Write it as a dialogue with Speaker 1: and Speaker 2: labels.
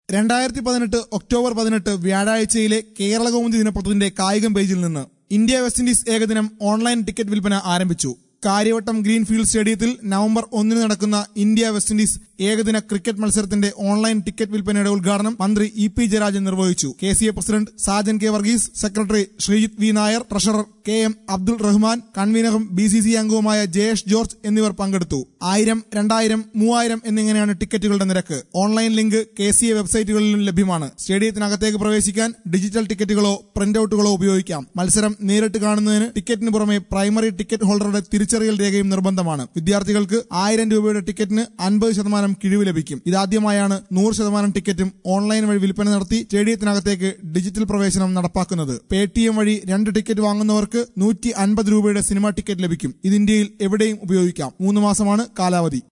Speaker 1: രണ്ടായിരത്തി പതിനെട്ട് ഒക്ടോബർ പതിനെട്ട് വ്യാഴാഴ്ചയിലെ കേരള കൗമുദി ദിനപത്രത്തിന്റെ കായികം പേജിൽ നിന്ന് ഇന്ത്യ വെസ്റ്റ് ഇൻഡീസ് ഏകദിനം ഓൺലൈൻ ടിക്കറ്റ് വിൽപ്പന ആരംഭിച്ചു കാര്യവട്ടം ഗ്രീൻഫീൽഡ് സ്റ്റേഡിയത്തിൽ നവംബർ ഒന്നിന് നടക്കുന്ന ഇന്ത്യ വെസ്റ്റ് ഇൻഡീസ് ഏകദിന ക്രിക്കറ്റ് മത്സരത്തിന്റെ ഓൺലൈൻ ടിക്കറ്റ് വിൽപ്പനയുടെ ഉദ്ഘാടനം മന്ത്രി ഇ പി ജയരാജൻ നിർവഹിച്ചു K C A president Sajan K Varghese secretary Sreejith V Nair treasurer K M Abdul Rahman കൺവീനറും ബി സി സി അംഗവുമായ ജയേഷ് ജോർജ് എന്നിവർ പങ്കെടുത്തു ആയിരം രണ്ടായിരം മൂവായിരം എന്നിങ്ങനെയാണ് ടിക്കറ്റുകളുടെ നിരക്ക് online link K C A വെബ്സൈറ്റുകളിലും ലഭ്യമാണ് സ്റ്റേഡിയത്തിനകത്തേക്ക് പ്രവേശിക്കാൻ ഡിജിറ്റൽ ടിക്കറ്റുകളോ പ്രിന്റ് ഔട്ടുകളോ ഉപയോഗിക്കാം മത്സരം നേരിട്ട് കാണുന്നതിന് ടിക്കറ്റിന് പുറമെ പ്രൈമറി ടിക്കറ്റ് ഹോൾഡറുടെ തിരിച്ചറിയൽ രേഖയും നിർബന്ധമാണ് വിദ്യാർത്ഥികൾക്ക് ആയിരം രൂപയുടെ ടിക്കറ്റിന് അൻപത് ശതമാനം കിഴിവ് ലഭിക്കും ഇതാദ്യമായാണ് നൂറ് ശതമാനം ടിക്കറ്റും ഓൺലൈൻ വഴി വിൽപ്പന നടത്തി സ്റ്റേഡിയത്തിനകത്തേക്ക് ഡിജിറ്റൽ പ്രവേശനം നടപ്പാക്കുന്നത് പേ ടി എം വഴി രണ്ട് ടിക്കറ്റ് വാങ്ങുന്നവർക്ക് നൂറ്റി അൻപത് രൂപയുടെ സിനിമാ ടിക്കറ്റ് ലഭിക്കും ഇത് ഇന്ത്യയിൽ എവിടെയും ഉപയോഗിക്കാം മൂന്ന് മാസമാണ് കാലാവധി